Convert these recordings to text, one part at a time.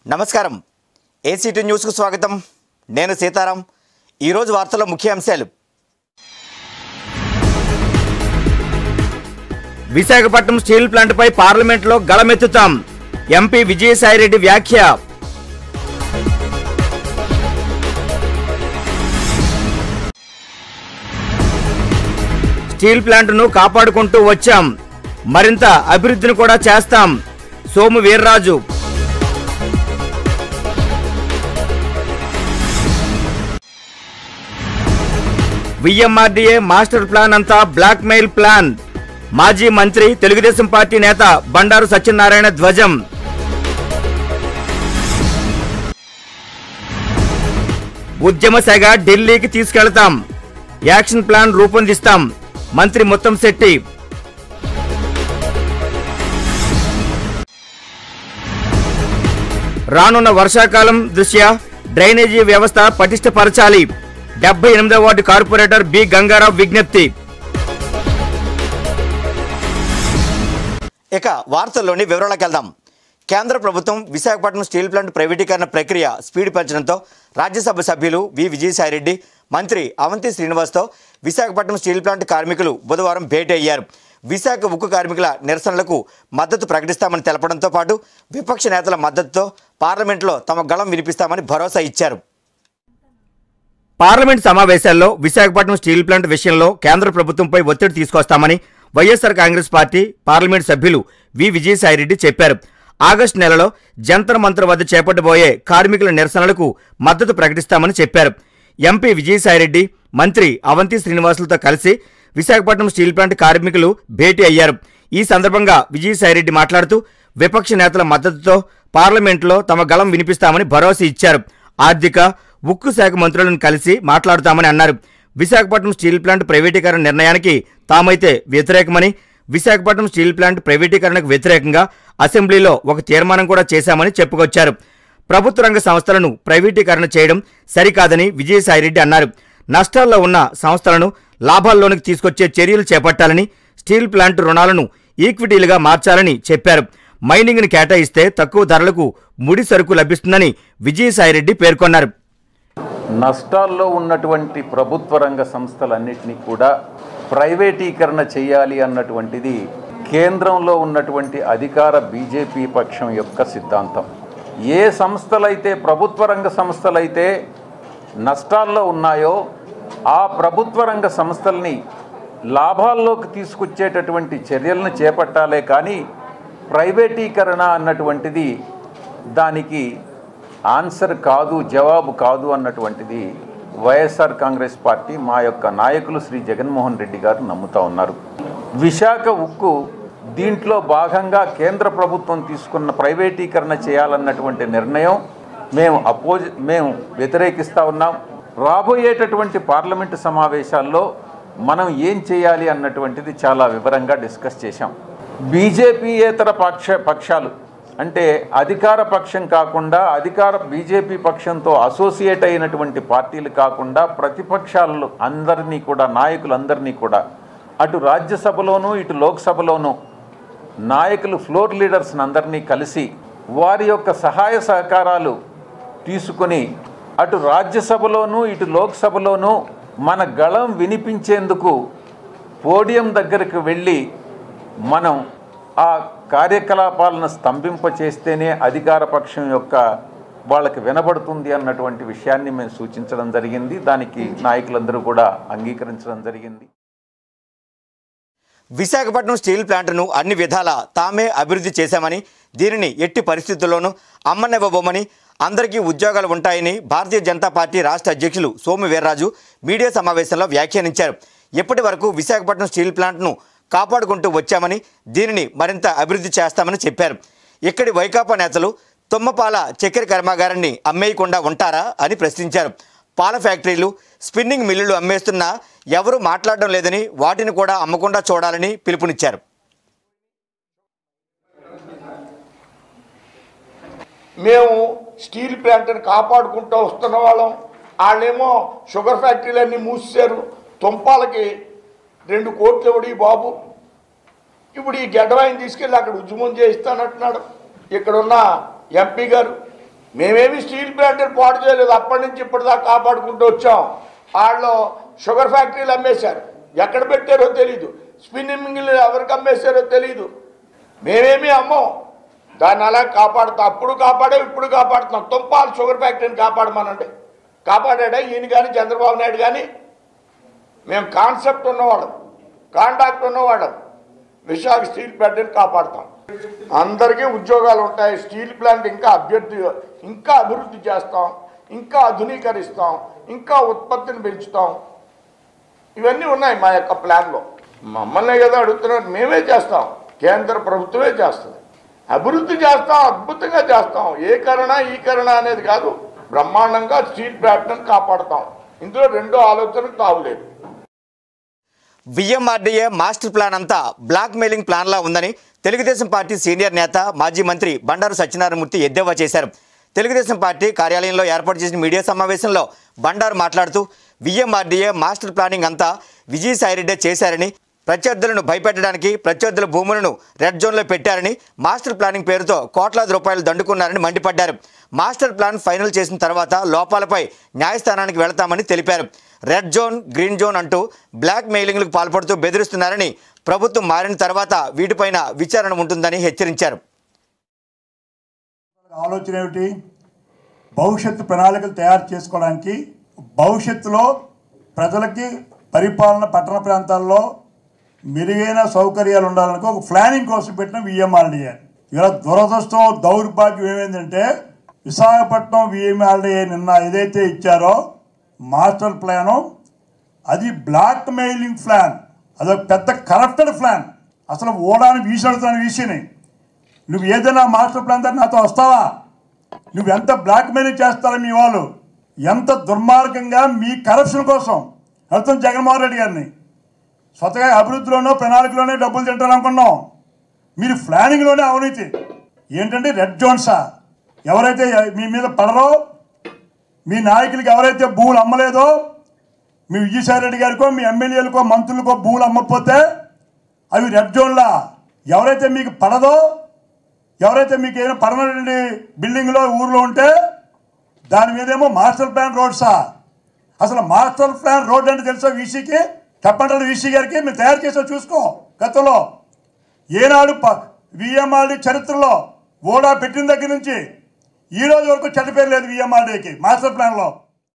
నమస్కారం ఏసీటీ న్యూస్కు స్వాగతం నేను సీతారాం ఈరోజు వార్తల ముఖ్యాంశాలు విశాఖపట్నం స్టీల్ ప్లాంట్పై పార్లమెంట్లో గళమెత్తుతాం ఎంపీ విజయసాయిరెడ్డి వ్యాఖ్య స్టీల్ ప్లాంట్ను కాపాడుకుంటూ వచ్చాం మరింత అభివృద్ధిని కూడా చేస్తాం Somu Veerraju VMRDA master plan అంతా బ్లాక్ మెయిల్ ప్లాన్ మాజీ మంత్రి తెలుగుదేశం పార్టీ నేత బండారు సత్యనారాయణ ధ్వజం ఉద్యమ శాఖ ఢిల్లీకి తీసుకెళ్తాం యాక్షన్ ప్లాన్ రూపొందిస్తాం మంత్రి ముత్తంశెట్టి రానున్న వర్షాకాలం దృష్ట్యా డ్రైనేజీ వ్యవస్థ పటిష్టపరచాలి డెబ్బై ఎనిమిదవ వార్డు కార్పొరేటర్ బి గంగారావు విజ్ఞప్తి ఇక వార్తల్లోని వివరాలకు వెళ్దాం కేంద్ర ప్రభుత్వం విశాఖపట్నం స్టీల్ ప్లాంట్ ప్రైవేటీకరణ ప్రక్రియ స్పీడ్ పెంచడంతో రాజ్యసభ సభ్యులు వి విజయసాయిరెడ్డి మంత్రి అవంతి శ్రీనివాస్తో విశాఖపట్నం స్టీల్ ప్లాంట్ కార్మికులు బుధవారం భేటీ అయ్యారు విశాఖ ఉక్కు కార్మికుల నిరసనలకు మద్దతు ప్రకటిస్తామని తెలపడంతో పాటు విపక్ష నేతల మద్దతుతో పార్లమెంట్లో తమ గళం వినిపిస్తామని భరోసా ఇచ్చారు పార్లమెంట్ సమావేశాల్లో విశాఖపట్నం స్టీల్ ప్లాంట్ విషయంలో కేంద్ర ప్రభుత్వంపై ఒత్తిడి తీసుకొస్తామని వైఎస్ఆర్ కాంగ్రెస్ పార్టీ పార్లమెంట్ సభ్యులు వి విజయసాయిరెడ్డి చెప్పారు ఆగస్టు నెలలో జంతర్ మంతర్ వద్ద చేపట్టబోయే కార్మికుల నిరసనలకు మద్దతు ప్రకటిస్తామని చెప్పారు ఎంపీ విజయసాయిరెడ్డి మంత్రి అవంతి శ్రీనివాసులతో కలిసి విశాఖపట్నం స్టీల్ ప్లాంట్ కార్మికులు భేటీ అయ్యారు ఈ సందర్భంగా విజయసాయిరెడ్డి మాట్లాడుతూ విపక్ష నేతల మద్దతుతో పార్లమెంట్లో తమ గళం వినిపిస్తామని భరోసా ఇచ్చారు ఆర్థిక ఉక్కు శాఖ మంత్రులను కలిసి మాట్లాడుతామని అన్నారు విశాఖపట్నం స్టీల్ ప్లాంట్ ప్రైవేటీకరణ నిర్ణయానికి తామైతే వ్యతిరేకమని విశాఖపట్నం స్టీల్ ప్లాంట్ ప్రైవేటీకరణకు వ్యతిరేకంగా అసెంబ్లీలో ఒక తీర్మానం కూడా చేశామని చెప్పుకొచ్చారు ప్రభుత్వ రంగ సంస్థలను ప్రైవేటీకరణ చేయడం సరికాదని విజయసాయిరెడ్డి అన్నారు నష్టాల్లో ఉన్న సంస్థలను లాభాల్లోనికి తీసుకొచ్చే చర్యలు చేపట్టాలని స్టీల్ ప్లాంట్ రుణాలను ఈక్విటీలుగా మార్చాలని చెప్పారు మైనింగ్ని కేటాయిస్తే తక్కువ ధరలకు ముడి సరుకు లభిస్తుందని విజయసాయిరెడ్డి పేర్కొన్నారు నష్టాల్లో ఉన్నటువంటి ప్రభుత్వ రంగ సంస్థలన్నింటినీ కూడా ప్రైవేటీకరణ చేయాలి అన్నటువంటిది కేంద్రంలో ఉన్నటువంటి అధికార బీజేపీ పక్షం యొక్క సిద్ధాంతం ఏ సంస్థలైతే ప్రభుత్వ రంగ సంస్థలైతే నష్టాల్లో ఉన్నాయో ఆ ప్రభుత్వ రంగ సంస్థల్ని లాభాల్లోకి తీసుకొచ్చేటటువంటి చర్యలను చేపట్టాలే కానీ ప్రైవేటీకరణ అన్నటువంటిది దానికి ఆన్సర్ కాదు జవాబు కాదు అన్నటువంటిది వైఎస్ఆర్ కాంగ్రెస్ పార్టీ మా యొక్క నాయకులు శ్రీ జగన్మోహన్ రెడ్డి గారు నమ్ముతా ఉన్నారు విశాఖ ఉక్కు దీంట్లో భాగంగా కేంద్ర ప్రభుత్వం తీసుకున్న ప్రైవేటీకరణ చేయాలన్నటువంటి నిర్ణయం మేము అపోజ్ మేము వ్యతిరేకిస్తూ ఉన్నాం రాబోయేటటువంటి పార్లమెంటు సమావేశాల్లో మనం ఏం చేయాలి అన్నటువంటిది చాలా వివరంగా డిస్కస్ చేశాం బీజేపీయేతర పక్ష పక్షాలు అంటే అధికార పక్షం కాకుండా అధికార బీజేపీ పక్షంతో అసోసియేట్ అయినటువంటి పార్టీలు కాకుండా ప్రతిపక్షాలు అందరినీ కూడా నాయకులందరినీ కూడా అటు రాజ్యసభలోనూ ఇటు లోక్సభలోనూ నాయకులు ఫ్లోర్ లీడర్స్ అందరినీ కలిసి వారి యొక్క సహాయ సహకారాలు తీసుకొని అటు రాజ్యసభలోనూ ఇటు లోక్సభలోనూ మన గళం వినిపించేందుకు పోడియం దగ్గరికి వెళ్ళి మనం ఆ కార్యకలాపాలను స్తంభింపచేస్తేనే అధికార పక్షం యొక్క వాళ్ళకి వినబడుతుంది అన్నటువంటి విషయాన్ని మేము సూచించడం జరిగింది దానికి నాయకులందరూ కూడా అంగీకరించడం జరిగింది విశాఖపట్నం స్టీల్ ప్లాంట్ను అన్ని విధాలా తామే అభివృద్ధి చేశామని దీనిని ఎట్టి పరిస్థితుల్లోనూ అమ్మనివ్వబోమని అందరికీ ఉద్యోగాలు ఉంటాయని భారతీయ జనతా పార్టీ రాష్ట్ర అధ్యక్షులు సోము వీర్రాజు మీడియా సమావేశంలో వ్యాఖ్యానించారు ఇప్పటి వరకు విశాఖపట్నం స్టీల్ ప్లాంట్ను కాపాడుకుంటూ వచ్చామని దీనిని మరింత అభివృద్ధి చేస్తామని చెప్పారు ఇక్కడి వైకాపా నేతలు తుమ్మపాల చక్కెర కర్మాగారాన్ని అమ్మేయకుండా ఉంటారా అని ప్రశ్నించారు పాల ఫ్యాక్టరీలు స్పిన్నింగ్ మిల్లులు అమ్మేస్తున్నా ఎవరూ మాట్లాడడం లేదని వాటిని కూడా అమ్మకుండా చూడాలని పిలుపునిచ్చారు మేము స్టీల్ ప్లాంట్ని కాపాడుకుంటూ వస్తున్న వాళ్ళం వాళ్ళేమో షుగర్ ఫ్యాక్టరీలన్నీ మూసేశారు తుంపాలకి రెండు కోట్లు ఇవ్వడు ఈ బాబు ఇప్పుడు ఈ గడ్డవాయిని తీసుకెళ్ళి అక్కడ ఉద్యమం చేయిస్తానంటున్నాడు ఇక్కడ ఉన్న ఎంపీ గారు మేమేమి స్టీల్ ప్లాంట్ పాడు చేయలేదు అప్పటి నుంచి ఇప్పటిదాకా కాపాడుకుంటూ వచ్చాం వాళ్ళు షుగర్ ఫ్యాక్టరీలు అమ్మేశారు ఎక్కడ పెట్టారో తెలీదు స్పిన్నింగ్ మిల్లు ఎవరికి అమ్మేశారో తెలీదు మేమేమి అమ్మం దాన్ని అలా కాపాడుతాం అప్పుడు కాపాడే ఇప్పుడు కాపాడుతున్నాం తుంపాలు షుగర్ ఫ్యాక్టరీని కాపాడమనండి కాపాడాడా ఈయన కానీ చంద్రబాబు నాయుడు కానీ మేము కాన్సెప్ట్ ఉన్నవాళ్ళం కాంటాక్ట్ ఉన్నవాళ్ళం విశాఖ స్టీల్ ప్లాంట్ని కాపాడుతాం అందరికీ ఉద్యోగాలు ఉంటాయి స్టీల్ ప్లాంట్ ఇంకా అభ్యర్థి ఇంకా అభివృద్ధి చేస్తాం ఇంకా ఆధునీకరిస్తాం ఇంకా ఉత్పత్తిని పెంచుతాం ఇవన్నీ ఉన్నాయి మా యొక్క ప్లాన్లో మమ్మల్ని కదా అడుగుతున్నారు మేమే చేస్తాం కేంద్ర ప్రభుత్వమే చేస్తుంది అభివృద్ధి చేస్తాం అద్భుతంగా చేస్తాం ఏ కరణ ఈ కరణ అనేది కాదు బ్రహ్మాండంగా స్టీల్ ప్లాంట్ని కాపాడుతాం ఇందులో రెండో ఆలోచనకు తావులేదు విఎంఆర్డీఏ మాస్టర్ ప్లాన్ అంతా బ్లాక్ మెయిలింగ్ ప్లాన్లా ఉందని తెలుగుదేశం పార్టీ సీనియర్ నేత మాజీ మంత్రి బండారు సత్యనారాయణమూర్తి ఎద్దేవా చేశారు తెలుగుదేశం పార్టీ కార్యాలయంలో ఏర్పాటు చేసిన మీడియా సమావేశంలో బండారు మాట్లాడుతూ విఎంఆర్డీఏ మాస్టర్ ప్లానింగ్ అంతా విజయసాయిరెడ్డే చేశారని ప్రత్యర్థులను భయపెట్టడానికి ప్రత్యర్థుల భూములను రెడ్ జోన్లో పెట్టారని మాస్టర్ ప్లానింగ్ పేరుతో కోట్లాది రూపాయలు దండుకున్నారని మండిపడ్డారు మాస్టర్ ప్లాన్ ఫైనల్ చేసిన తర్వాత లోపాలపై న్యాయస్థానానికి వెళతామని తెలిపారు రెడ్ జోన్ గ్రీన్ జోన్ అంటూ బ్లాక్ మెయిలింగ్లకు పాల్పడుతూ బెదిరిస్తున్నారని ప్రభుత్వం మారిన తర్వాత వీటిపైన విచారణ ఉంటుందని హెచ్చరించారు ఆలోచన ఏమిటి భవిష్యత్తు ప్రణాళికలు తయారు చేసుకోవడానికి భవిష్యత్తులో ప్రజలకి పరిపాలన పట్టణ ప్రాంతాల్లో మెరుగైన సౌకర్యాలు ఉండాలనుకో ఒక ప్లానింగ్ కోసం పెట్టిన విఎంఆర్డీఏ ఇలా దురదృష్టం దౌర్భాగ్యం ఏమైందంటే విశాఖపట్నం విఎంఆర్డీఏ నిన్న ఏదైతే ఇచ్చారో మాస్టర్ ప్లాను అది బ్లాక్ మెయిలింగ్ ప్లాన్ అదొక పెద్ద కరప్టెడ్ ప్లాన్ అసలు ఓడాని వీసడుతున్న వీసిని నువ్వు ఏదైనా మాస్టర్ ప్లాన్ ద్వారా నాతో వస్తావా నువ్వు ఎంత బ్లాక్ మెయిలింగ్ చేస్తారో మీ వాళ్ళు ఎంత దుర్మార్గంగా మీ కరప్షన్ కోసం అర్థం జగన్మోహన్ రెడ్డి గారిని స్వతగా అభివృద్ధిలోనో ప్రణాళికలోనే డబ్బులు తింటారనుకున్నాం మీరు ప్లానింగ్లోనే అవినీతి ఏంటంటే రెడ్ జోన్సా ఎవరైతే మీ మీద పడరో మీ నాయకులకి ఎవరైతే భూములు అమ్మలేదో మీ విజయసాయి రెడ్డి గారికో మీ ఎమ్మెల్యేలకో మంత్రులకో భూములు అమ్మకపోతే అవి రెడ్ జోన్లా ఎవరైతే మీకు పడదో ఎవరైతే మీకు ఏదైనా పర్మనెంట్ బిల్డింగ్లో ఊర్లో ఉంటే దాని మీదేమో మాస్టర్ ప్లాన్ రోడ్సా అసలు మాస్టర్ ప్లాన్ రోడ్ అంటే తెలుసా వీసీకి చెప్పండి వీసీ గారికి మీరు తయారు చేసా చూసుకో గతంలో ఏనాడు విఎంఆర్డి చరిత్రలో ఓడా పెట్టిన దగ్గర నుంచి ఈ రోజు వరకు చెడ్డ పేరు లేదు విఎంఆర్డీకి మాస్టర్ ప్లాన్లో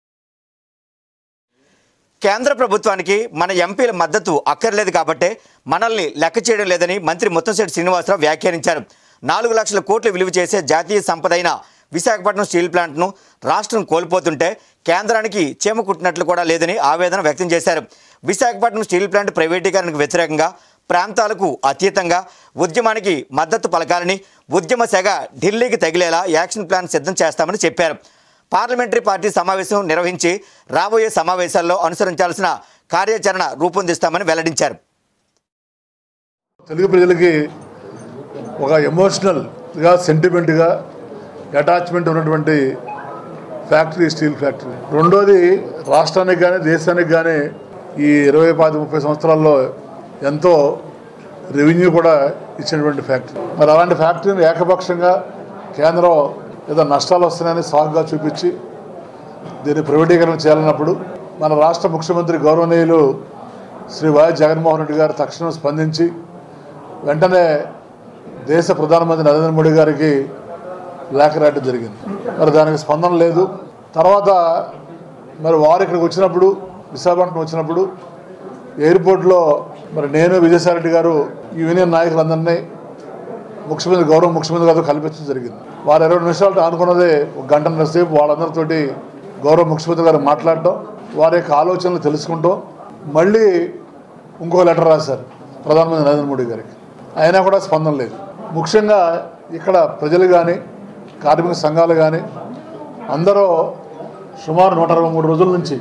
కేంద్ర ప్రభుత్వానికి మన ఎంపీల మద్దతు అక్కర్లేదు కాబట్టే మనల్ని లెక్క చేయడం లేదని మంత్రి ముత్తంశెట్టి శ్రీనివాసరావు వ్యాఖ్యానించారు నాలుగు లక్షల కోట్లు విలువ చేసే జాతీయ సంపద అయిన విశాఖపట్నం స్టీల్ ప్లాంట్ను రాష్ట్రం కోల్పోతుంటే కేంద్రానికి చీమ కుట్టినట్లు కూడా లేదని ఆవేదన వ్యక్తం చేశారు విశాఖపట్నం స్టీల్ ప్లాంట్ ప్రైవేటీకరణకు వ్యతిరేకంగా ప్రాంతాలకు అతీతంగా ఉద్యమానికి మద్దతు పలకాలని ఉద్యమ సెగ ఢిల్లీకి తగిలేలా యాక్షన్ ప్లాన్ సిద్ధం చేస్తామని చెప్పారు పార్లమెంటరీ పార్టీ సమావేశం నిర్వహించి రాబోయే సమావేశాల్లో అనుసరించాల్సిన కార్యాచరణ రూపొందిస్తామని వెల్లడించారు తెలుగు ప్రజలకి ఒక ఎమోషనల్గా సెంటిమెంట్గా అటాచ్మెంట్ ఉన్నటువంటి ఫ్యాక్టరీ స్టీల్ ఫ్యాక్టరీ రెండోది రాష్ట్రానికి కానీ దేశానికి కానీ ఈ ఇరవై పది ముప్పై సంవత్సరాల్లో ఎంతో రెవెన్యూ కూడా ఇచ్చినటువంటి ఫ్యాక్టరీ మరి అలాంటి ఫ్యాక్టరీని ఏకపక్షంగా కేంద్రం ఏదో నష్టాలు వస్తున్నాయని సాగుగా చూపించి దీన్ని ప్రైవేటీకరణ చేయాలన్నప్పుడు మన రాష్ట్ర ముఖ్యమంత్రి గౌరవనీయులు శ్రీ వైఎస్ జగన్మోహన్ రెడ్డి గారు తక్షణం స్పందించి వెంటనే దేశ ప్రధానమంత్రి నరేంద్ర మోడీ గారికి లేఖ రాయడం జరిగింది మరి దానికి స్పందన లేదు తర్వాత మరి వారు ఇక్కడికి వచ్చినప్పుడు విశాఖపట్నం వచ్చినప్పుడు ఎయిర్పోర్ట్లో మరి నేను విజయసాయిరెడ్డి గారు యూనియన్ నాయకులందరినీ ముఖ్యమంత్రి గౌరవ ముఖ్యమంత్రి గారితో కల్పించడం జరిగింది వారు ఇరవై నిమిషాలు అనుకున్నదే ఒక గంటన్నర సేపు వాళ్ళందరితోటి గౌరవ ముఖ్యమంత్రి గారు మాట్లాడటం వారి యొక్క ఆలోచనలు తెలుసుకుంటాం మళ్ళీ ఇంకో లెటర్ రాశారు ప్రధానమంత్రి నరేంద్ర మోడీ గారికి అయినా కూడా స్పందన లేదు ముఖ్యంగా ఇక్కడ ప్రజలు కానీ కార్మిక సంఘాలు కానీ అందరూ సుమారు నూట అరవై మూడు రోజుల నుంచి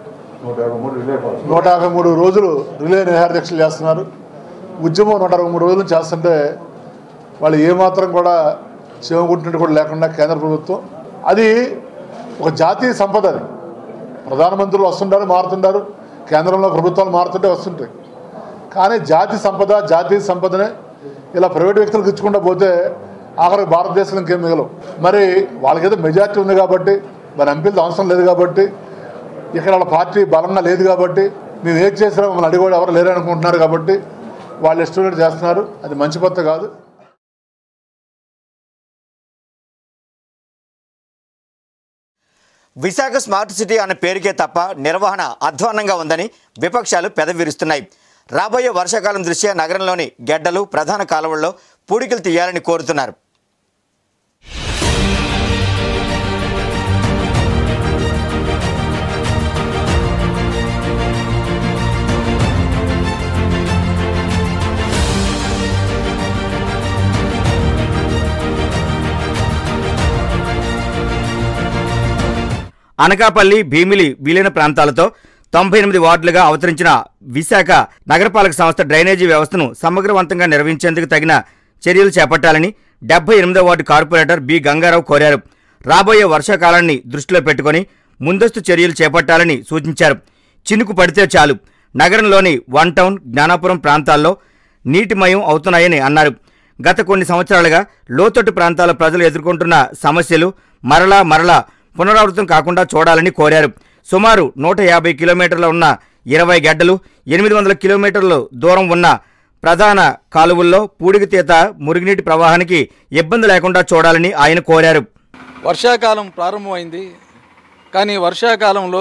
నూట యాభై మూడు రోజులు రిలే నిహార దీక్షలు చేస్తున్నారు ఉద్యమం నూట అరవై మూడు రోజులు చేస్తుంటే వాళ్ళు ఏమాత్రం కూడా చేమకుంటున్నట్టు కూడా లేకుండా కేంద్ర ప్రభుత్వం అది ఒక జాతీయ సంపద అది ప్రధానమంత్రులు వస్తుంటారు మారుతుంటారు కేంద్రంలో ప్రభుత్వాలు మారుతుంటే వస్తుంటాయి కానీ జాతి సంపద జాతీయ సంపదనే ఇలా ప్రైవేట్ వ్యక్తులకు ఇచ్చుకుంటూ పోతే ఆఖరి భారతదేశంలో ఇంకేం మిగలవు మరి వాళ్ళకేదో మెజార్టీ ఉంది కాబట్టి మరి ఎంపీలతో అవసరం లేదు కాబట్టి ఇక్కడ వాళ్ళ పార్టీ బలంగా లేదు కాబట్టి మేము ఏది చేసినా మమ్మల్ని అడిగోడు ఎవరు లేరు అనుకుంటున్నారు కాబట్టి వాళ్ళు ఇష్టం చేస్తున్నారు అది మంచి కొత్త కాదు విశాఖ స్మార్ట్ సిటీ అనే పేరుకే తప్ప నిర్వహణ అధ్వాన్నంగా ఉందని విపక్షాలు పెదవిరుస్తున్నాయి రాబోయే వర్షాకాలం దృష్ట్యా నగరంలోని గెడ్డలు ప్రధాన కాలువల్లో పూడికలు తీయాలని కోరుతున్నారు అనకాపల్లి భీమిలి విలీన ప్రాంతాలతో తొంభై ఎనిమిది వార్డులుగా అవతరించిన విశాఖ నగరపాలక సంస్థ డ్రైనేజీ వ్యవస్థను సమగ్రవంతంగా నిర్వహించేందుకు తగిన చర్యలు చేపట్టాలని డెబ్బై ఎనిమిదో వార్డు కార్పొరేటర్ బి గంగారావు కోరారు రాబోయే వర్షాకాలాన్ని దృష్టిలో పెట్టుకొని ముందస్తు చర్యలు చేపట్టాలని సూచించారు చినుకు పడితే చాలు నగరంలోని వన్ టౌన్ జ్ఞానాపురం ప్రాంతాల్లో నీటిమయం అవుతున్నాయని అన్నారు గత కొన్ని సంవత్సరాలుగా లోతట్టు ప్రాంతాల ప్రజలు ఎదుర్కొంటున్న సమస్యలు మరలా మరలా పునరావృతం కాకుండా చూడాలని కోరారు సుమారు నూట యాభై కిలోమీటర్ల ఉన్న ఇరవై గడ్డలు ఎనిమిది వందల కిలోమీటర్లు దూరం ఉన్న ప్రధాన కాలువల్లో పూడికతీత మురుగునీటి ప్రవాహానికి ఇబ్బంది లేకుండా చూడాలని ఆయన కోరారు వర్షాకాలం ప్రారంభమైంది కానీ వర్షాకాలంలో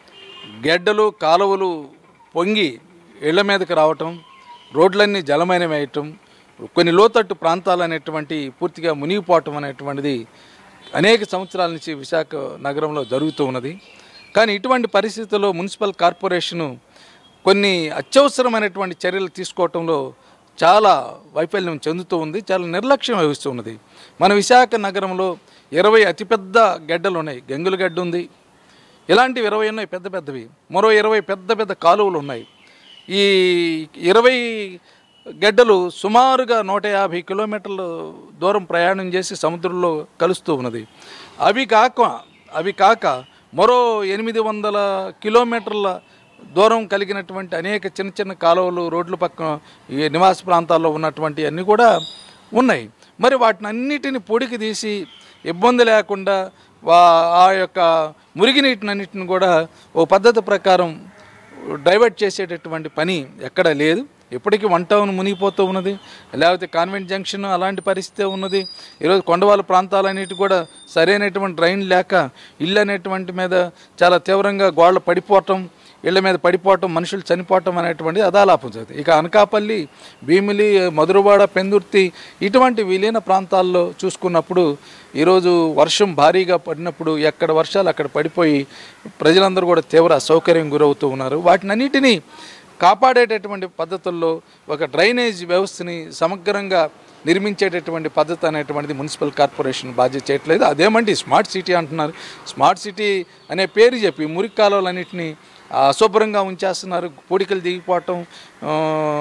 గెడ్డలు కాలువలు పొంగి ఇళ్ల మీదకి రావటం రోడ్లన్నీ జలమయమేయటం కొన్ని లోతట్టు ప్రాంతాలు అనేటువంటి పూర్తిగా మునిగిపోవటం అనేటువంటిది అనేక సంవత్సరాల నుంచి విశాఖ నగరంలో జరుగుతూ ఉన్నది కానీ ఇటువంటి పరిస్థితుల్లో మున్సిపల్ కార్పొరేషను కొన్ని అత్యవసరమైనటువంటి చర్యలు తీసుకోవటంలో చాలా వైఫల్యం చెందుతూ ఉంది చాలా నిర్లక్ష్యం వహిస్తూ ఉన్నది మన విశాఖ నగరంలో ఇరవై అతిపెద్ద గడ్డలు ఉన్నాయి గంగుల గడ్డ ఉంది ఇలాంటివి ఇరవై ఉన్నాయి పెద్ద పెద్దవి మరో ఇరవై పెద్ద పెద్ద కాలువలు ఉన్నాయి ఈ ఇరవై గడ్డలు సుమారుగా నూట యాభై కిలోమీటర్ల దూరం ప్రయాణం చేసి సముద్రంలో కలుస్తూ ఉన్నది అవి కాక అవి కాక మరో ఎనిమిది వందల కిలోమీటర్ల దూరం కలిగినటువంటి అనేక చిన్న చిన్న కాలువలు రోడ్ల పక్కన ఈ నివాస ప్రాంతాల్లో ఉన్నటువంటి అన్నీ కూడా ఉన్నాయి మరి వాటిని అన్నిటిని పొడికి తీసి ఇబ్బంది లేకుండా వా ఆ యొక్క మురిగినీటినన్నిటిని కూడా ఓ పద్ధతి ప్రకారం డైవర్ట్ చేసేటటువంటి పని ఎక్కడ లేదు ఇప్పటికీ వన్ టౌన్ మునిగిపోతూ ఉన్నది లేకపోతే కాన్వెంట్ జంక్షన్ అలాంటి పరిస్థితే ఉన్నది ఈరోజు కొండవాళ్ళ ప్రాంతాలన్నిటి కూడా సరైనటువంటి డ్రైన్ లేక ఇల్లు అనేటువంటి మీద చాలా తీవ్రంగా గోడలు పడిపోవటం ఇళ్ల మీద పడిపోవటం మనుషులు చనిపోవటం అనేటువంటిది అదాలాపం జరుగుతుంది ఇక అనకాపల్లి భీమిలి మధురవాడ పెందుర్తి ఇటువంటి విలీన ప్రాంతాల్లో చూసుకున్నప్పుడు ఈరోజు వర్షం భారీగా పడినప్పుడు ఎక్కడ వర్షాలు అక్కడ పడిపోయి ప్రజలందరూ కూడా తీవ్ర అసౌకర్యం గురవుతూ ఉన్నారు వాటినన్నిటినీ కాపాడేటటువంటి పద్ధతుల్లో ఒక డ్రైనేజ్ వ్యవస్థని సమగ్రంగా నిర్మించేటటువంటి పద్ధతి అనేటువంటిది మున్సిపల్ కార్పొరేషన్ బాధ్యత చేయట్లేదు అదేమంటే స్మార్ట్ సిటీ అంటున్నారు స్మార్ట్ సిటీ అనే పేరు చెప్పి మురికి కాలువలన్నింటినీ అశుభ్రంగా ఉంచేస్తున్నారు పూడికలు దిగిపోవటం ఆ,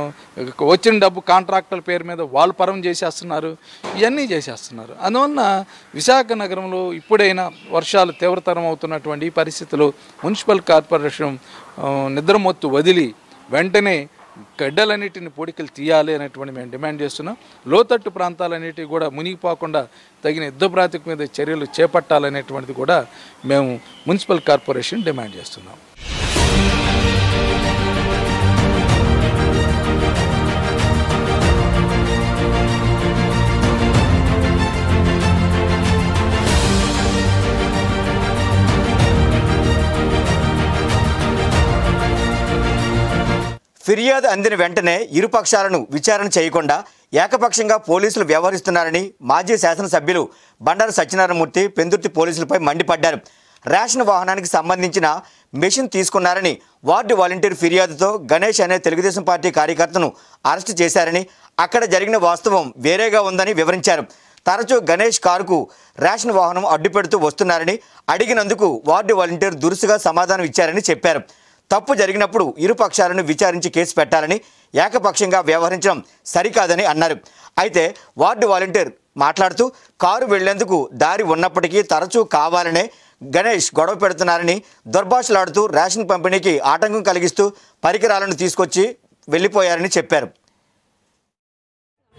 వచ్చిన డబ్బు కాంట్రాక్టుల పేరు మీద వాళ్ళు పరం చేసేస్తున్నారు ఇవన్నీ చేసేస్తున్నారు అందువలన విశాఖ నగరంలో ఇప్పుడైనా వర్షాలు తీవ్రతరం అవుతున్నటువంటి ఈ పరిస్థితిలో మున్సిపల్ కార్పొరేషన్ ఆ, నిద్రమొత్తు వదిలి వెంటనే గడ్డలన్నిటిని పొడికలు తీయాలి అనేటువంటి మేము డిమాండ్ చేస్తున్నాం లోతట్టు ప్రాంతాలన్నిటివి కూడా మునిగిపోకుండా తగిన యుద్ధ ప్రాతిక మీద చర్యలు చేపట్టాలనేటువంటిది కూడా మేము మున్సిపల్ కార్పొరేషన్ డిమాండ్ చేస్తున్నాం ఫిర్యాదు అందిన వెంటనే ఇరు పక్షాలను విచారణ చేయకుండా ఏకపక్షంగా పోలీసులు వ్యవహరిస్తున్నారని మాజీ శాసనసభ్యులు బండారు సత్యనారాయణమూర్తి పెందుర్తి పోలీసులపై మండిపడ్డారు రేషన్ వాహనానికి సంబంధించిన మెషిన్ తీసుకున్నారని వార్డు వాలంటీర్ ఫిర్యాదుతో గణేష్ అనే తెలుగుదేశం పార్టీ కార్యకర్తను అరెస్టు చేశారని అక్కడ జరిగిన వాస్తవం వేరేగా ఉందని వివరించారు తరచూ గణేష్ కారుకు రేషన్ వాహనం అడ్డుపెడుతూ వస్తున్నారని అడిగినందుకు వార్డు వాలంటీర్ దురుసుగా సమాధానం ఇచ్చారని చెప్పారు తప్పు జరిగినప్పుడు ఇరు పక్షాలను విచారించి కేసు పెట్టాలని ఏకపక్షంగా వ్యవహరించడం సరికాదని అన్నారు అయితే వార్డు వాలంటీర్ మాట్లాడుతూ కారు వెళ్లేందుకు దారి ఉన్నప్పటికీ తరచూ కావాలనే గణేష్ గొడవ పెడుతున్నారని దుర్భాషలాడుతూ రేషన్ పంపిణీకి ఆటంకం కలిగిస్తూ పరికరాలను తీసుకొచ్చి వెళ్ళిపోయారని చెప్పారు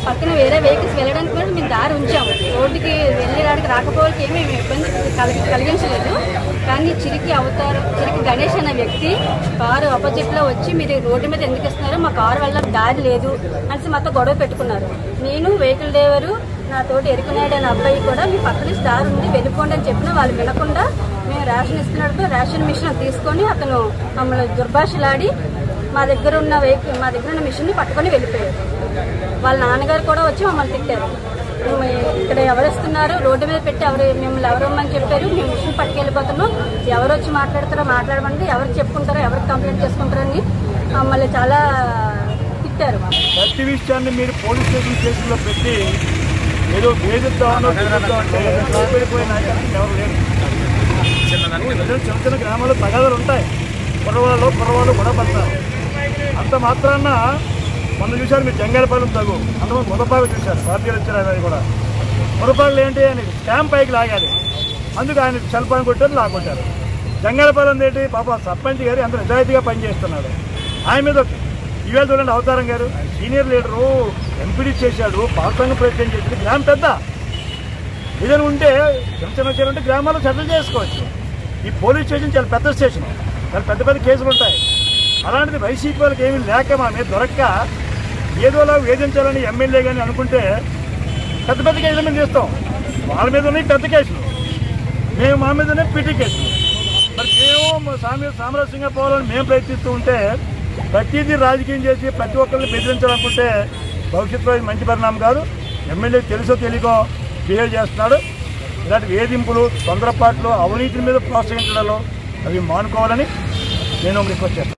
పక్కన వేరే వెహికల్స్ వెళ్ళడానికి కూడా మేము దారి ఉంచాము రోడ్డుకి వెళ్ళడానికి రాకపోవడానికి ఏమీ మేము ఇబ్బంది కలిగి కలిగించలేదు కానీ చిరికి అవతారం చిరికి గణేష్ అనే వ్యక్తి కారు ఆపోజిట్లో వచ్చి మీరు రోడ్డు మీద ఎందుకు ఇస్తున్నారు మా కారు వల్ల దారి లేదు అనేసి మాతో గొడవ పెట్టుకున్నారు నేను వెహికల్ డ్రైవరు నా తోటి ఎరుకున్నాడు అనే అబ్బాయి కూడా మీ పక్కన దారి ఉంది వెళ్ళిపోండి అని చెప్పినా వాళ్ళు వినకుండా మేము రేషన్ ఇస్తున్నప్పుడు రేషన్ మిషన్ తీసుకొని అతను మమ్మల్ని దుర్భాషలాడి మా దగ్గర ఉన్న వెహికల్ మా దగ్గర ఉన్న మిషన్ని పట్టుకొని వెళ్ళిపోయారు వాళ్ళ నాన్నగారు కూడా వచ్చి మమ్మల్ని తిట్టారు మేము ఇక్కడ ఎవరు ఇస్తున్నారు రోడ్డు మీద పెట్టి ఎవరు మిమ్మల్ని ఎవరు ఇమ్మని చెప్పారు మేము మిషన్ పట్టుకెళ్ళిపోతున్నాం ఎవరు వచ్చి మాట్లాడతారో మాట్లాడమంటే ఎవరికి చెప్పుకుంటారో ఎవరికి కంప్లైంట్ చేసుకుంటారని మమ్మల్ని చాలా తిట్టారు ప్రతి విషయాన్ని మీరు పోలీస్ స్టేషన్ కేసులో పెట్టి ఏదో వేధిద్దామనో తిరుగుద్దామంటే భయపడిపోయిన నాయకులు ఎవరు లేరు ఏదో చిన్న చిన్న గ్రామాల్లో తగాదాలు ఉంటాయి కుర్రవాళ్ళు కుర్రవాళ్ళు కూడా పడతారు అంత మాత్రాన మొన్న చూశారు మీరు జంగాలపాలెం తగు అంతమంది ముదపాలు చూశారు పార్టీలు వచ్చారు ఆయన కూడా ముదపాలు ఏంటి అని స్టాంప్ పైకి లాగాలి అందుకు ఆయన సెల్ఫోన్ కొట్టారు లాగొట్టారు జంగాలపాలెం ఏంటి పాప సర్పంచ్ గారు ఎంత నిజాయితీగా పనిచేస్తున్నాడు ఆయన మీద ఈవేళ చూడండి అవతారం గారు ఆయన సీనియర్ లీడరు ఎంపీడీ చేశాడు పాల్సంగ ప్రయత్నం చేసింది గ్రామం పెద్ద ఏదైనా ఉంటే చిన్న చిన్న విషయాలు ఉంటే గ్రామాల్లో సెటిల్ చేసుకోవచ్చు ఈ పోలీస్ స్టేషన్ చాలా పెద్ద స్టేషన్ చాలా పెద్ద పెద్ద కేసులు ఉంటాయి అలాంటిది వైసీపీ వాళ్ళకి ఏమీ లేక మా మీద దొరక్క ఏదోలా వేధించాలని ఎమ్మెల్యే కానీ అనుకుంటే పెద్ద పెద్ద కేసులు మేము చేస్తాం వాళ్ళ మీద ఉన్నాయి పెద్ద కేసులు మేము మా మీదనే పిటి కేసులు మరి మేము సామ్య సామరస్యంగా పోవాలని మేము ప్రయత్నిస్తూ ఉంటే ప్రతిదీ రాజకీయం చేసి ప్రతి ఒక్కరిని బెదిరించాలనుకుంటే భవిష్యత్తులో ఇది మంచి పరిణామం కాదు ఎమ్మెల్యే తెలుసో తెలియకో బిహేవ్ చేస్తున్నాడు ఇలాంటి వేధింపులు తొందరపాట్లు అవినీతి మీద ప్రోత్సహించడంలో అవి మానుకోవాలని నేను రిక్వెస్ట్ చేస్తాను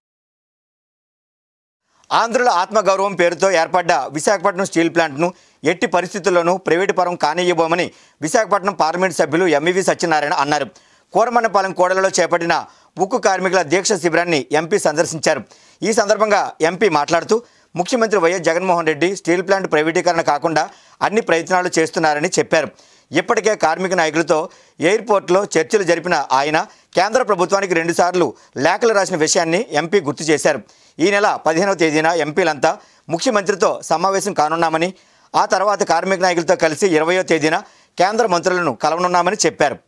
ఆంధ్రుల ఆత్మగౌరవం పేరుతో ఏర్పడ్డ విశాఖపట్నం స్టీల్ ప్లాంట్ను ఎట్టి పరిస్థితుల్లోనూ ప్రైవేటు పరం కానియ్యబోమని విశాఖపట్నం పార్లమెంట్ సభ్యులు ఎంవివి సత్యనారాయణ అన్నారు కోరమన్నపాలెం కోడలలో చేపట్టిన ఉక్కు కార్మికుల దీక్ష శిబిరాన్ని ఎంపీ సందర్శించారు ఈ సందర్భంగా ఎంపీ మాట్లాడుతూ ముఖ్యమంత్రి వైఎస్ జగన్మోహన్ రెడ్డి స్టీల్ ప్లాంట్ ప్రైవేటీకరణ కాకుండా అన్ని ప్రయత్నాలు చేస్తున్నారని చెప్పారు ఇప్పటికే కార్మిక నాయకులతో ఎయిర్పోర్ట్లో చర్చలు జరిపిన ఆయన కేంద్ర ప్రభుత్వానికి రెండుసార్లు లేఖలు రాసిన విషయాన్ని ఎంపీ గుర్తు చేశారు ఈ నెల పదిహేనవ తేదీన ఎంపీలంతా ముఖ్యమంత్రితో సమావేశం కానున్నామని ఆ తర్వాత కార్మిక నాయకులతో కలిసి ఇరవయో తేదీన కేంద్ర మంత్రులను కలవనున్నామని చెప్పారు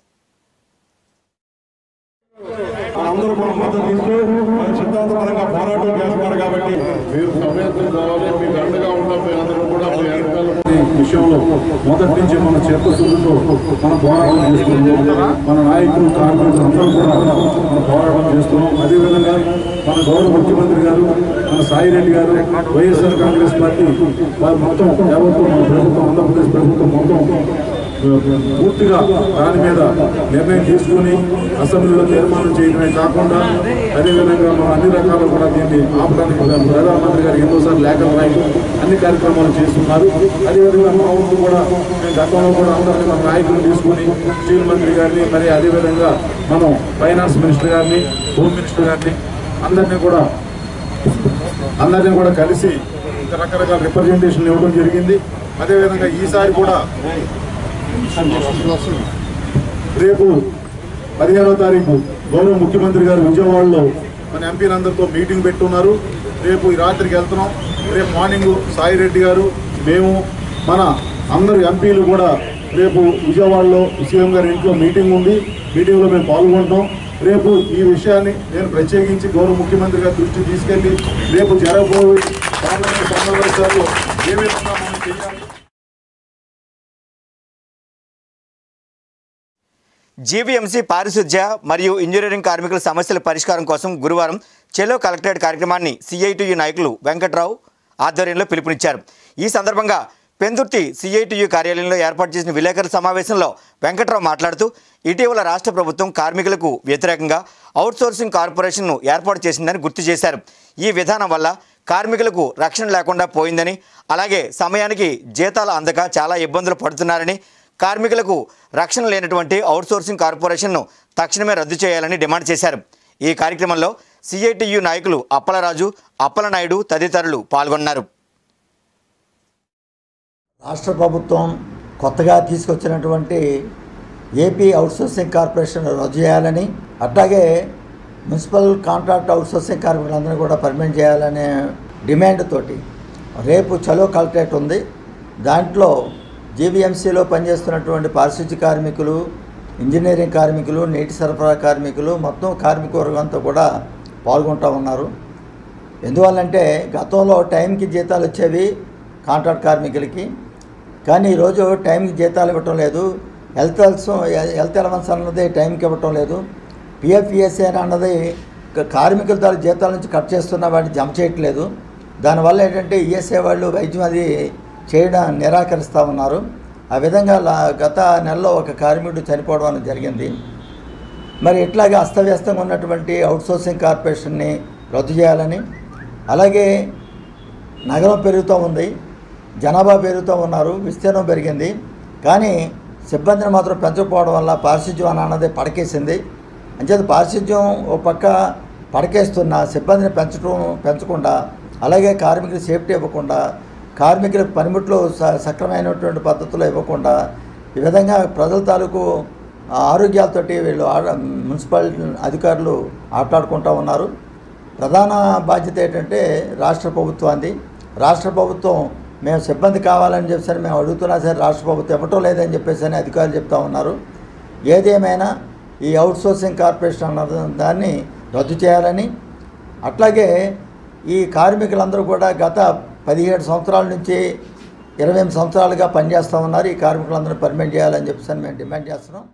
అందరూ మన మద్దతు ఇస్తూ మన సిద్ధాంతపరంగా పోరాటం చేస్తున్నారు కాబట్టి మీరు సమేతం కావాలి మీకు అండగా ఉంటాం మీ అందరూ కూడా మీ వెనకాల ఈ విషయంలో మొదటి నుంచి మన చిత్తశుద్ధితో మన పోరాటం చేస్తున్నాం మన నాయకులు కార్మికులు అందరూ కూడా మన పోరాటం చేస్తున్నాం అదేవిధంగా మన గౌరవ ముఖ్యమంత్రి గారు మన సాయిరెడ్డి గారు వైఎస్ఆర్ కాంగ్రెస్ పార్టీ వారు మొత్తం యావత్తు మన ప్రభుత్వం ఆంధ్రప్రదేశ్ ప్రభుత్వం మొత్తం పూర్తిగా దాని మీద నిర్ణయం తీసుకుని అసెంబ్లీలో తీర్మానం చేయడమే కాకుండా అదేవిధంగా మనం అన్ని రకాలు కూడా దీన్ని ఆపడానికి ప్రధానమంత్రి గారు ఎన్నోసార్లు లేఖలు రాయడం అన్ని కార్యక్రమాలు చేస్తున్నారు అదేవిధంగా మా వంతు కూడా మేము గతంలో కూడా అందరినీ మన నాయకులు తీసుకుని స్టీల్ మంత్రి గారిని మరి అదేవిధంగా మనం ఫైనాన్స్ మినిస్టర్ గారిని హోమ్ మినిస్టర్ గారిని అందరినీ కూడా అందరినీ కూడా కలిసి రకరకాల రిప్రజెంటేషన్ ఇవ్వడం జరిగింది అదేవిధంగా ఈసారి కూడా రేపు పదిహేనో తారీఖు గౌరవ ముఖ్యమంత్రి గారు విజయవాడలో మన ఎంపీలందరితో మీటింగ్ పెట్టున్నారు రేపు ఈ రాత్రికి వెళ్తున్నాం రేపు మార్నింగ్ సాయిరెడ్డి గారు మేము మన అందరు ఎంపీలు కూడా రేపు విజయవాడలో సీఎం గారి ఇంట్లో మీటింగ్ ఉంది మీటింగ్లో మేము పాల్గొంటాం రేపు ఈ విషయాన్ని నేను ప్రత్యేకించి గౌరవ ముఖ్యమంత్రి గారి దృష్టికి తీసుకెళ్లి రేపు జరగబోయే పార్లమెంట్ సమావేశాల్లో ఏ విధంగా మనం చేయాలి జీవీఎంసీ పారిశుధ్య మరియు ఇంజనీరింగ్ కార్మికుల సమస్యల పరిష్కారం కోసం గురువారం చెలో కలెక్టరేట్ కార్యక్రమాన్ని సిఐటియు నాయకులు వెంకట్రావు ఆధ్వర్యంలో పిలుపునిచ్చారు ఈ సందర్భంగా పెందుర్తి సిఐటియు కార్యాలయంలో ఏర్పాటు చేసిన విలేకరుల సమావేశంలో వెంకట్రావు మాట్లాడుతూ ఇటీవల రాష్ట్ర ప్రభుత్వం కార్మికులకు వ్యతిరేకంగా అవుట్సోర్సింగ్ కార్పొరేషన్ను ఏర్పాటు చేసిందని గుర్తు చేశారు ఈ విధానం వల్ల కార్మికులకు రక్షణ లేకుండా పోయిందని అలాగే సమయానికి జీతాలు అందక చాలా ఇబ్బందులు పడుతున్నారని కార్మికులకు రక్షణ లేనటువంటి అవుట్సోర్సింగ్ కార్పొరేషన్ను తక్షణమే రద్దు చేయాలని డిమాండ్ చేశారు ఈ కార్యక్రమంలో సిఐటియు నాయకులు అప్పలరాజు అప్పలనాయుడు తదితరులు పాల్గొన్నారు రాష్ట్ర ప్రభుత్వం కొత్తగా తీసుకొచ్చినటువంటి ఏపీ అవుట్సోర్సింగ్ కార్పొరేషన్ రద్దు చేయాలని అట్లాగే మున్సిపల్ కాంట్రాక్ట్ అవుట్సోర్సింగ్ కార్మికులందరూ కూడా పర్మనెంట్ చేయాలనే డిమాండ్ తోటి రేపు చలో కలెక్టరేట్ ఉంది దాంట్లో జీవీఎంసీలో పనిచేస్తున్నటువంటి పారిశుద్ధ్య కార్మికులు ఇంజనీరింగ్ కార్మికులు నీటి సరఫరా కార్మికులు మొత్తం కార్మిక వర్గంతో కూడా పాల్గొంటూ ఉన్నారు ఎందువల్లంటే గతంలో టైంకి జీతాలు వచ్చేవి కాంట్రాక్ట్ కార్మికులకి కానీ ఈరోజు టైంకి జీతాలు ఇవ్వటం లేదు హెల్త్ హెల్త్ అలవెన్స్ అన్నది టైంకి ఇవ్వటం లేదు పిఎఫ్ఈఎస్ఏ అన్నది క- కార్మికుల ద్వారా జీతాల నుంచి కట్ చేస్తున్న వాటిని జమ చేయట్లేదు దానివల్ల ఏంటంటే ఈఎస్ఐ వాళ్ళు వైద్యం అది చేయడం నిరాకరిస్తూ ఉన్నారు ఆ విధంగా లా- గత నెలలో ఒక కార్మికుడు చనిపోవడం అనేది జరిగింది మరి ఇట్లాగే అస్తవ్యస్తంగా ఉన్నటువంటి అవుట్సోర్సింగ్ కార్పొరేషన్ని రద్దు చేయాలని అలాగే నగరం పెరుగుతూ ఉంది జనాభా పెరుగుతూ ఉన్నారు విస్తీర్ణం పెరిగింది కానీ సిబ్బందిని మాత్రం పెంచకపోవడం వల్ల పారిశుధ్యం అని అన్నది పడకేసింది అంచేత పారిశుధ్యం ఓ పక్క పడకేస్తున్న సిబ్బందిని పెంచడం పెంచకుండా అలాగే కార్మికులు సేఫ్టీ ఇవ్వకుండా కార్మికులకు పనిముట్లు స- సక్రమైనటువంటి పద్ధతిలో ఇవ్వకుండా ఈ విధంగా ప్రజల తాలూకు ఆ ఆరోగ్యాలతోటి వీళ్ళు ఆడ మున్సిపల్ అధికారులు ఆటాడుకుంటూ ఉన్నారు ప్రధాన బాధ్యత ఏంటంటే రాష్ట్ర ప్రభుత్వాన్ని రాష్ట్ర ప్రభుత్వం మేము సిబ్బంది కావాలని చెప్పేసి మేము అడుగుతున్నా సరే రాష్ట్ర ప్రభుత్వం ఇవ్వటం లేదని చెప్పేసి అని అధికారులు చెప్తా ఉన్నారు ఏదేమైనా ఈ అవుట్సోర్సింగ్ కార్పొరేషన్ అన్న దాన్ని రద్దు చేయాలని అట్లాగే ఈ కార్మికులందరూ కూడా గత పదిహేడు సంవత్సరాల నుంచి ఇరవై ఎనిమిది సంవత్సరాలుగా పనిచేస్తూ ఉన్నారు ఈ కార్మికులందరూ పర్మనెంట్ చేయాలని చెప్పేసి అని మేము డిమాండ్ చేస్తున్నాం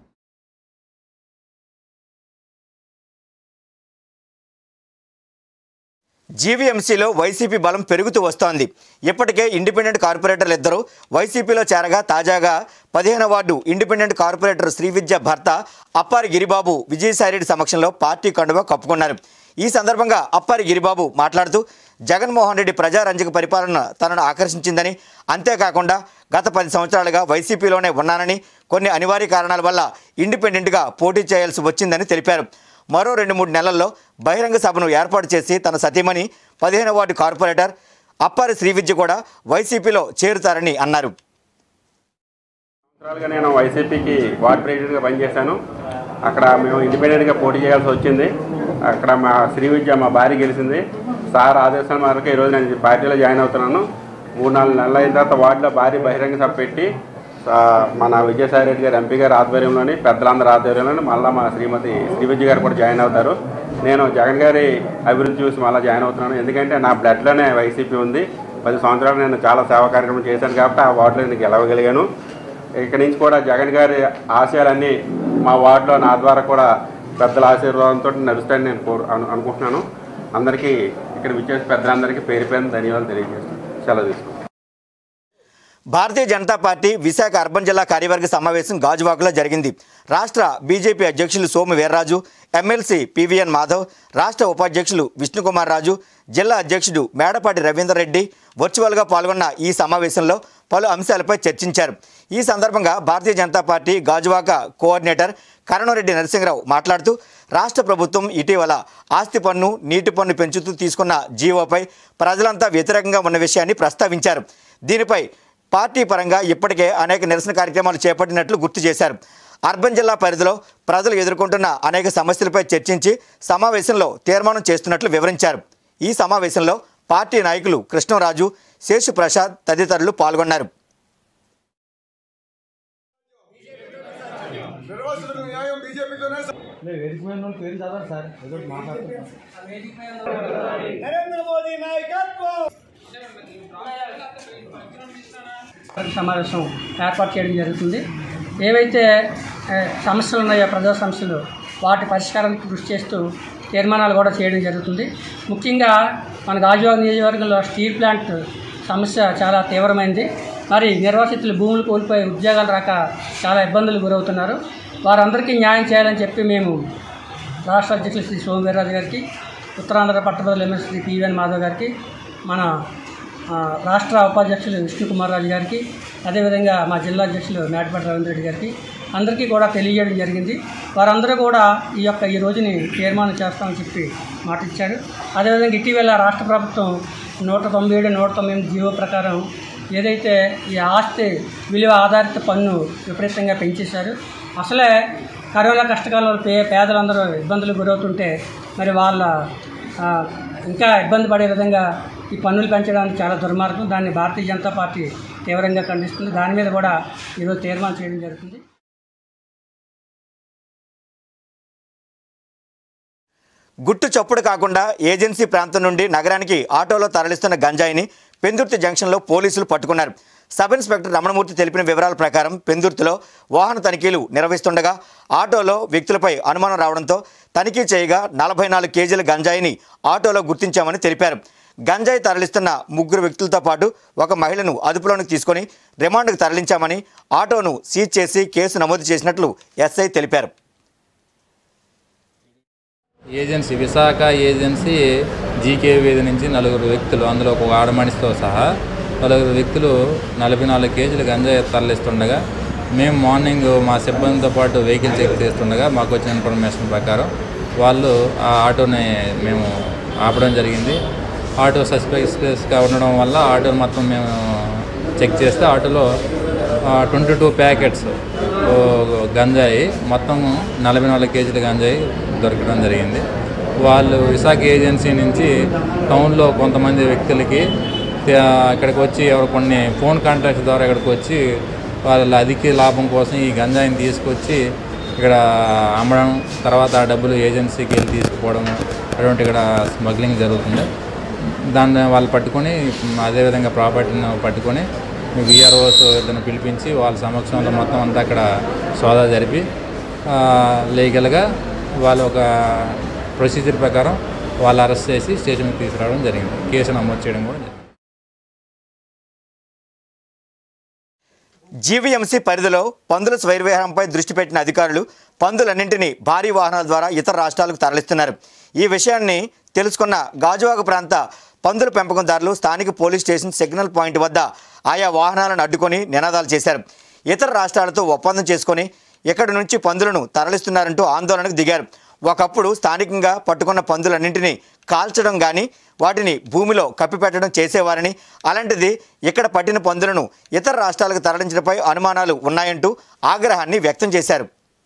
జీవీఎంసీలో వైసీపీ బలం పెరుగుతూ వస్తోంది ఇప్పటికే ఇండిపెండెంట్ కార్పొరేటర్లు ఇద్దరు వైసీపీలో చేరగా తాజాగా పదిహేను వార్డు ఇండిపెండెంట్ కార్పొరేటర్ శ్రీవిద్య భర్త అప్పారి గిరిబాబు విజయసాయిరెడ్డి సమక్షంలో పార్టీ కండువా కప్పుకున్నారు ఈ సందర్భంగా అప్పారి గిరిబాబు మాట్లాడుతూ జగన్మోహన్ రెడ్డి ప్రజారంజక పరిపాలన తనను ఆకర్షించిందని అంతేకాకుండా గత పది సంవత్సరాలుగా వైసీపీలోనే ఉన్నానని కొన్ని అనివార్య కారణాల వల్ల ఇండిపెండెంట్గా పోటీ చేయాల్సి వచ్చిందని తెలిపారు మరో రెండు మూడు నెలల్లో బహిరంగ సభను ఏర్పాటు చేసి తన సతీమణి పదిహేను వార్డు కార్పొరేటర్ అప్పారి శ్రీవిద్య కూడా వైసీపీలో చేరుతారని అన్నారు సంవత్సరాలుగా నేను వైసీపీకి వార్డ్ ప్రెసిడెంట్గా పనిచేశాను అక్కడ మేము ఇండిపెండెంట్గా పోటీ చేయాల్సి వచ్చింది అక్కడ మా శ్రీ విద్య మా భార్య గెలిచింది సార్ ఆదేశాల మేరకు ఈరోజు నేను పార్టీలో జాయిన్ అవుతున్నాను మూడు నాలుగు నెలలు అయిన తర్వాత వార్డులో భారీ బహిరంగ సభ పెట్టి ఆ, మన విజయసాయి రెడ్డి గారు ఎంపీ గారి ఆధ్వర్యంలోని పెద్దలందరి ఆధ్వర్యంలోని మళ్ళీ మా శ్రీమతి శ్రీ విద్య గారు కూడా జాయిన్ అవుతారు నేను జగన్ గారి అభివృద్ధి చూసి మళ్ళీ జాయిన్ అవుతున్నాను ఎందుకంటే నా బ్లడ్లోనే వైసీపీ ఉంది పది సంవత్సరాలు నేను చాలా సేవా కార్యక్రమం చేశాను కాబట్టి ఆ వార్డులో నేను గెలవగలిగాను ఇక్కడి నుంచి కూడా జగన్ గారి ఆశయాలన్నీ మా వార్డులో నా ద్వారా కూడా పెద్దల ఆశీర్వాదంతో నడుస్తాయని నేను కోరు అను- అనుకుంటున్నాను అందరికీ ఇక్కడ విచ్చేసి పెద్దలందరికీ పేరు పేరు ధన్యవాదాలు తెలియజేస్తాను సెలవు తీసుకుంటాను భారతీయ జనతా పార్టీ విశాఖ అర్బన్ జిల్లా కార్యవర్గ సమావేశం గాజువాకలో జరిగింది రాష్ట్ర బీజేపీ అధ్యక్షులు సోము వీర్రాజు ఎమ్మెల్సీ పివిఎన్ మాధవ్ రాష్ట్ర ఉపాధ్యక్షులు విష్ణుకుమార్ రాజు జిల్లా అధ్యక్షుడు మేడపాటి రవీందర్ రెడ్డి వర్చువల్గా పాల్గొన్న ఈ సమావేశంలో పలు అంశాలపై చర్చించారు ఈ సందర్భంగా భారతీయ జనతా పార్టీ గాజువాక కోఆర్డినేటర్ కరణరెడ్డి నరసింహరావు మాట్లాడుతూ రాష్ట్ర ప్రభుత్వం ఇటీవల ఆస్తి పన్ను నీటి పన్ను పెంచుతూ తీసుకున్న జీవోపై ప్రజలంతా వ్యతిరేకంగా ఉన్న విషయాన్ని ప్రస్తావించారు దీనిపై పార్టీ పరంగా ఇప్పటికే అనేక నిరసన కార్యక్రమాలు చేపట్టినట్లు గుర్తు చేశారు అర్బన్ జిల్లా పరిధిలో ప్రజలు ఎదుర్కొంటున్న అనేక సమస్యలపై చర్చించి సమావేశంలో తీర్మానం చేస్తున్నట్లు వివరించారు ఈ సమావేశంలో పార్టీ నాయకులు కృష్ణరాజు శేషు ప్రసాద్ తదితరులు పాల్గొన్నారు సమావేశం ఏర్పాటు చేయడం జరుగుతుంది ఏవైతే ఏ, సమస్యలు ఉన్నాయో ప్రజా సమస్యలు వాటి పరిష్కారానికి కృషి చేస్తూ తీర్మానాలు కూడా చేయడం జరుగుతుంది ముఖ్యంగా మన గాజువాక నియోజకవర్గంలో స్టీల్ ప్లాంట్ సమస్య చాలా తీవ్రమైంది మరి నిర్వాసితులు భూములు కోల్పోయి ఉద్యోగాలు రాక చాలా ఇబ్బందులు గురవుతున్నారు వారందరికీ న్యాయం చేయాలని చెప్పి మేము రాష్ట్ర అధ్యక్షులు శ్రీ సోము వీర్రాజు గారికి ఉత్తరాంధ్ర పట్టభద్రుల ఎమ్మెల్సీ శ్రీ పివిఎన్ మాధవ్ గారికి మన ఆ, రాష్ట్ర ఉపాధ్యక్షులు విష్ణుకుమార్ రాజు గారికి అదేవిధంగా మా జిల్లా అధ్యక్షులు మేటపాటి రవీంద్ర రెడ్డి గారికి అందరికీ కూడా తెలియజేయడం జరిగింది వారందరూ కూడా ఈ యొక్క ఈ రోజుని తీర్మానం చేస్తామని చెప్పి మాట ఇచ్చారు అదేవిధంగా ఇటీవల రాష్ట్ర ప్రభుత్వం నూట తొంభై ఏడు నూట తొంభై ఎనిమిది జీవో ప్రకారం ఏదైతే ఈ ఆస్తి విలువ ఆధారిత పన్ను విపరీతంగా పెంచేశారు అసలే కరోనా కష్టకాలంలో పే పేదలందరూ ఇబ్బందులు గురవుతుంటే మరి వాళ్ళ ఆ, ఇంకా ఇబ్బంది పడే విధంగా ఈ పన్నులు పెంచడానికి చాలా దుర్మార్గం దాన్ని భారతీయ జనతా పార్టీ తీవ్రంగా ఖండిస్తుంది దాని మీద కూడా ఈరోజు తీర్మానం చేయడం జరుగుతుంది గుట్టు చప్పుడు కాకుండా ఏజెన్సీ ప్రాంతం నుండి నగరానికి ఆటోలో తరలిస్తున్న గంజాయిని పెందుర్తి జంక్షన్లో పోలీసులు పట్టుకున్నారు సబ్ ఇన్స్పెక్టర్ రమణమూర్తి తెలిపిన వివరాల ప్రకారం పెందుర్తిలో వాహన తనిఖీలు నిర్వహిస్తుండగా ఆటోలో వ్యక్తులపై అనుమానం రావడంతో తనిఖీ చేయగా నలభై నాలుగు కేజీల గంజాయిని ఆటోలో గుర్తించామని తెలిపారు గంజాయి తరలిస్తున్న ముగ్గురు వ్యక్తులతో పాటు ఒక మహిళను అదుపులోనికి తీసుకొని రిమాండ్కు తరలించామని ఆటోను సీజ్ చేసి కేసు నమోదు చేసినట్లు ఎస్ఐ తెలిపారు ఏజెన్సీ విశాఖ ఏజెన్సీ జీకే వీధి నుంచి నలుగురు వ్యక్తులు అందులో ఒక ఆడ మనిషితో సహా నలుగురు వ్యక్తులు నలభై నాలుగు కేజీలు గంజాయి తరలిస్తుండగా మేము మార్నింగ్ మా సిబ్బందితో పాటు వెహికల్ చెక్ చేస్తుండగా మాకు వచ్చిన ఇన్ఫర్మేషన్ ప్రకారం వాళ్ళు ఆ ఆటోని మేము ఆపడం జరిగింది ఆటో సస్పెక్స్గా ఉండడం వల్ల ఆటో మొత్తం మేము చెక్ చేస్తే ఆటోలో ట్వంటీ టూ ప్యాకెట్స్ గంజాయి మొత్తం నలభై నాలుగు కేజీల గంజాయి దొరకడం జరిగింది వాళ్ళు విశాఖ ఏజెన్సీ నుంచి టౌన్లో కొంతమంది వ్యక్తులకి ఆ, ఇక్కడికి వచ్చి ఎవరు కొన్ని ఫోన్ కాంటాక్ట్స్ ద్వారా ఇక్కడికి వచ్చి వాళ్ళ అధిక లాభం కోసం ఈ గంజాయిని తీసుకొచ్చి ఇక్కడ అమ్మడం తర్వాత ఆ డబ్బులు ఏజెన్సీకి వెళ్ళి తీసుకుపోవడం అటువంటి ఇక్కడ స్మగ్లింగ్ జరుగుతుంది దాన్ని వాళ్ళు పట్టుకొని మ్, అదేవిధంగా ప్రాపర్టీని పట్టుకొని విఆర్ఓస్ ఇద్దరిని పిలిపించి వాళ్ళ సమక్షంలో మొత్తం అంతా అక్కడ సోదా జరిపి లీగల్గా వాళ్ళు ఒక ప్రొసీజర్ ప్రకారం వాళ్ళు అరెస్ట్ చేసి స్టేషన్కి తీసుకురావడం జరిగింది కేసు నమోదు చేయడం కూడా జరిగింది జీవీఎంసీ పరిధిలో పందుల స్వైర్విహారంపై దృష్టి పెట్టిన అధికారులు పందులన్నింటినీ భారీ వాహనాల ద్వారా ఇతర రాష్ట్రాలకు తరలిస్తున్నారు ఈ విషయాన్ని తెలుసుకున్న గాజువాక ప్రాంత పందుల పెంపకందారులు స్థానిక పోలీస్ స్టేషన్ సిగ్నల్ పాయింట్ వద్ద ఆయా వాహనాలను అడ్డుకొని నినాదాలు చేశారు ఇతర రాష్ట్రాలతో ఒప్పందం చేసుకొని ఇక్కడి నుంచి పందులను తరలిస్తున్నారంటూ ఆందోళనకు దిగారు ఒకప్పుడు స్థానికంగా పట్టుకున్న పందులన్నింటినీ కాల్చడం కానీ వాటిని భూమిలో కప్పిపెట్టడం చేసేవారని అలాంటిది ఇక్కడ పట్టిన పందులను ఇతర రాష్ట్రాలకు తరలించడంపై అనుమానాలు ఉన్నాయంటూ ఆగ్రహాన్ని వ్యక్తం చేశారు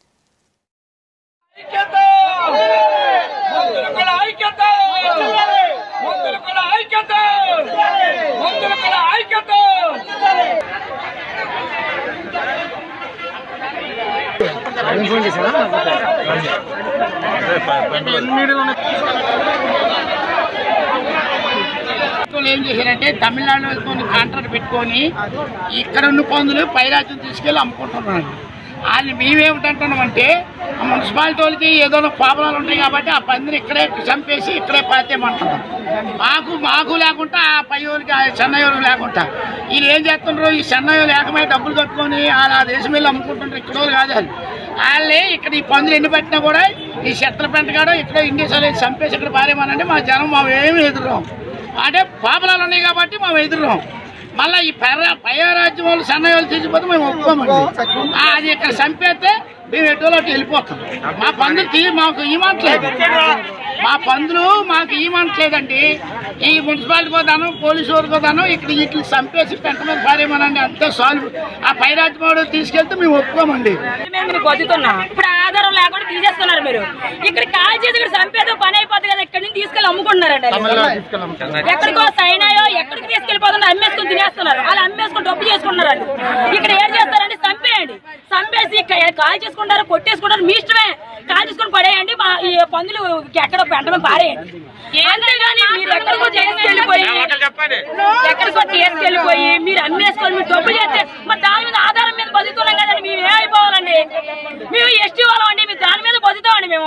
వాళ్ళు ఏం చేశారంటే తమిళనాడుతో కాంట్రాక్ట్ పెట్టుకొని ఇక్కడ ఉన్న పందులు పై రాజ్యం తీసుకెళ్ళి అమ్ముకుంటున్నారు వాళ్ళు మేమేమిటంటున్నామంటే ఆ మున్సిపాలిటీ వాళ్ళకి ఏదో ప్రాబ్లాలు ఉంటాయి కాబట్టి ఆ పందిని ఇక్కడే చంపేసి ఇక్కడే పాతేయమంటున్నాం మాకు మాకు లేకుండా ఆ పై వాళ్ళకి ఆ చెన్నై వాళ్ళకి లేకుండా వీళ్ళు ఏం చేస్తుండ్రు ఈ చెన్నై వాళ్ళు ఏకమై డబ్బులు కట్టుకొని వాళ్ళ ఆ దేశం వెళ్ళి అమ్ముకుంటుంటారు ఇక్కడ వాళ్ళు కాదు వాళ్ళు వాళ్ళే ఇక్కడ ఈ పందులు ఎన్ని పట్టినా కూడా ఈ చెత్తల పెంట కాడ ఇక్కడ ఇండియా సరే చంపేసి ఇక్కడ పారేమనంటే మా జనం మా ఏమి ఎదురు అంటే పాపలాలు ఉన్నాయి కాబట్టి మేము ఎదురు మళ్ళీ ఈ పై పై రాజ్యం వాళ్ళు సన్నయ్య వాళ్ళు తీసిపోతే మేము ఒప్పుకోమండి ఆ, అది ఇక్కడ చంపేస్తే మేము ఎటువలో అటు వెళ్ళిపోతాం మా పందులు తీ మాకు ఇవ్వట్లేదు మా పందులు మాకు ఇవ్వట్లేదండి ఈ మున్సిపాలిటీ పోతాను పోలీసు వారు పోతాను ఇక్కడ వీటిని చంపేసి పెంట మీద పారేమనండి అంతే సాల్వ్ ఆ పై రాజ్యం వాడు తీసుకెళ్తే మేము ఒప్పుకోమండి మేము మీరు బతుకుతున్నాం ఇప్పుడు ఆధారం లేకుండా తీసేస్తున్నారు మీరు ఇక్కడ కాల్ చేసి ఇక్కడ చంపేదో పని అయిపోతుంది కదా ఇక్కడ నుంచి తీసుకెళ్ళి అమ్ముకుంటున్నారండి వాళ్ళు. ఎక్కడికో సైనాయో ఎక్కడికి తీసుకెళ్ళిపోతున్నారు అమ్మేసుకుని తినేస్తున్నారు వాళ్ళు అమ్మేసుకుని డబ్బు చేసుకుంటున్నారు ఇక్కడ ఏం చేస్తారంటే చంపేయండి చంపేసి క- కాల్ చేసుకుంటారు కొట్టేసుకుంటారు మీ ఇష్టమే కాల్ చేసుకుని పడేయండి మా ఈ పందులు ఎక్కడ వెంటనే పారేయండి అంతేగాని మీరు ఎక్కడికో తీసుకెళ్ళిపోయి ఎక్కడికో తీసుకెళ్ళిపోయి మీరు అమ్మేసుకొని మీరు డబ్బు చేస్తే మరి దాని మీద ఆధారం మీద బతుకుతున్నాం కదండి మేము ఏమైపోవాలండి మేము ఎస్టీ వాళ్ళం అండి మేము దాని మీద బతుకుతామండి మేము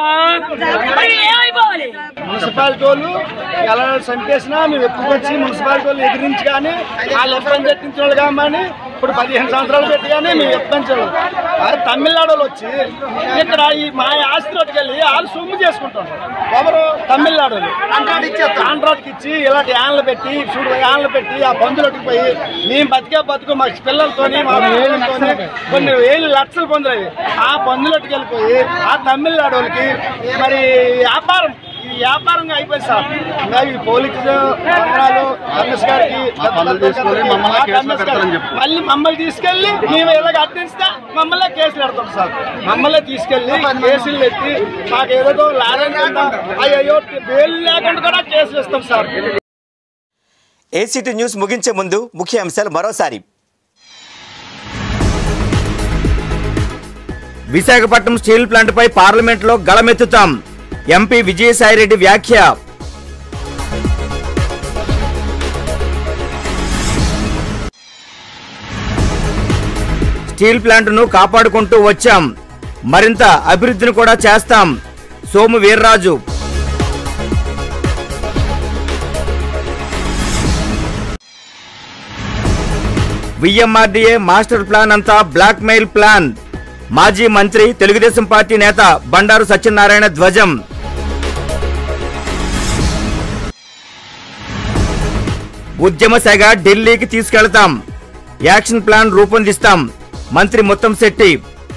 మరి మేము ఏమైపోవాలి మున్సిపాలిటీ వాళ్ళు ఎలా చంపేసినా మేము ఎప్పుడు వచ్చి మున్సిపాలిటీ వాళ్ళు ఎదిరించి కానీ వాళ్ళు ఇబ్బంది పెట్టించిన వాళ్ళు కానీ ఇప్పుడు పదిహేను సంవత్సరాలు పెట్టి కానీ మేము ఇబ్బంది అది తమిళనాడు వాళ్ళు వచ్చి ఇక్కడ ఈ మా ఆస్తిలోకి వెళ్ళి వాళ్ళు సొమ్ము చేసుకుంటున్నారు ఎవరు తమిళనాడు కాంట్రాక్ట్ ఇచ్చి ఇలాంటి యాన్లు పెట్టి చూడు యాన్లు పెట్టి ఆ బంధువులకి పోయి మేము బతికే బతుకు మా పిల్లలతోని మా పిల్లలతోని కొన్ని వేలు లక్షల పందులు అవి ఆ పందులకి వెళ్ళిపోయి ఆ తమిళనాడు వాళ్ళకి మరి వ్యాపారం ఈ వ్యాపారంగా అయిపోయింది సార్ ఇంకా ఈ పోలీసు బంగారాలు రమేష్ గారికి ఆ రమేష్ గారు మళ్ళీ మమ్మల్ని తీసుకెళ్లి మేము ఇలాగ అర్థిస్తే మమ్మల్ని కేసులు పెడతాం సార్ మమ్మల్ని తీసుకెళ్లి కేసులు ఎత్తి మాకు ఏదో లారీ అయ్యో బెయిల్ లేకుండా కూడా కేసులు ఇస్తాం సార్ ఏసీటీ న్యూస్ ముగించే ముందు ముఖ్య అంశాలు మరోసారి విశాఖపట్నం స్టీల్ ప్లాంట్పై పార్లమెంట్లో గళమెత్తుతాం ఎంపీ విజయసాయిరెడ్డి వ్యాఖ్య స్టీల్ ప్లాంట్ను కాపాడుకుంటూ వచ్చాం మరింత అభివృద్ధిని కూడా చేస్తాం Somu Veerraju VMRDA master plan అంతా బ్లాక్ మెయిల్ ప్లాన్ మాజీ మంత్రి తెలుగుదేశం పార్టీ నేత బండారు సత్యనారాయణ ధ్వజం ఉద్యమ శాఖ ఢిల్లీకి తీసుకెళ్తాం యాక్షన్ ప్లాన్ రూపొందిస్తాం మంత్రి ముత్తంశెట్టి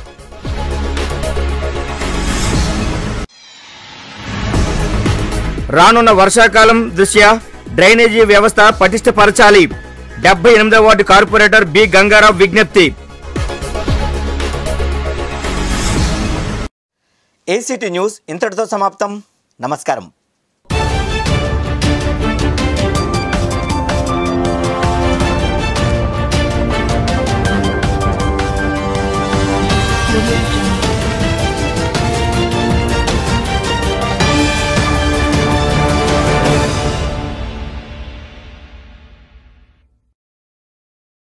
రానున్న వర్షాకాలం దృష్ట్యా డ్రైనేజీ వ్యవస్థ పటిష్టపరచాలి డెబ్బై ఎనిమిదవ వార్డు కార్పొరేటర్ బి గంగారావు విజ్ఞప్తి ఏసీటీ న్యూస్ ఇంతటితో సమాప్తం నమస్కారం Audio Jungle.